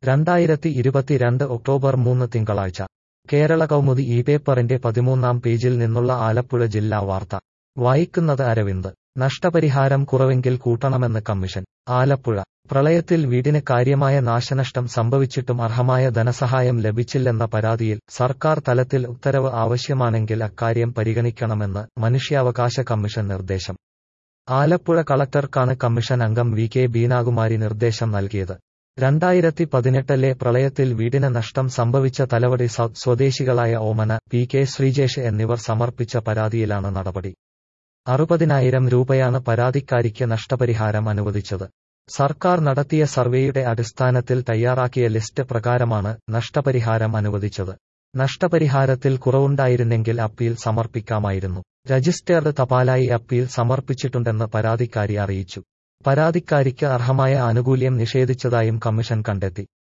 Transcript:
രണ്ടായിരത്തി ഇരുപത്തിരണ്ട് ഒക്ടോബർ മൂന്ന് തിങ്കളാഴ്ച കേരള കൗമുദി ഈ പേപ്പറിന്റെ പതിമൂന്നാം പേജിൽ നിന്നുള്ള ആലപ്പുഴ ജില്ലാ വാർത്ത വായിക്കുന്നത് അരവിന്ദ് നഷ്ടപരിഹാരം കുറവെങ്കിൽ കൂട്ടണമെന്ന് കമ്മീഷൻ ആലപ്പുഴ പ്രളയത്തിൽ വീടിന് കാര്യമായ നാശനഷ്ടം സംഭവിച്ചിട്ടും അർഹമായ ധനസഹായം ലഭിച്ചില്ലെന്ന പരാതിയിൽ സർക്കാർ തലത്തിൽ ഉത്തരവ് ആവശ്യമാണെങ്കിൽ അക്കാര്യം പരിഗണിക്കണമെന്ന് മനുഷ്യാവകാശ കമ്മീഷൻ നിർദ്ദേശം ആലപ്പുഴ കളക്ടർക്കാണ് കമ്മീഷൻ അംഗം വി കെ ബീനാകുമാരി നിർദ്ദേശം നൽകിയത് രണ്ടായിരത്തി പതിനെട്ടിലെ പ്രളയത്തിൽ വീടിന് നഷ്ടം സംഭവിച്ച തലവടി സൗത്ത് സ്വദേശികളായ ഓമന പി കെ ശ്രീജേഷ് എന്നിവർ സമർപ്പിച്ച പരാതിയിലാണ് നടപടി അറുപതിനായിരം രൂപയാണ് പരാതിക്കാരിക്ക് നഷ്ടപരിഹാരം അനുവദിച്ചത് സർക്കാർ നടത്തിയ സർവേയുടെ അടിസ്ഥാനത്തിൽ തയ്യാറാക്കിയ ലിസ്റ്റ് പ്രകാരമാണ് നഷ്ടപരിഹാരം അനുവദിച്ചത് നഷ്ടപരിഹാരത്തിൽ കുറവുണ്ടായിരുന്നെങ്കിൽ അപ്പീൽ സമർപ്പിക്കാമായിരുന്നു രജിസ്റ്റേർഡ് തപാലായി അപ്പീൽ സമർപ്പിച്ചിട്ടുണ്ടെന്ന് പരാതിക്കാരി അറിയിച്ചു പരാതിക്കാരിക്ക് അർഹമായ ആനുകൂല്യം നിഷേധിച്ചതായും കമ്മീഷൻ കണ്ടെത്തി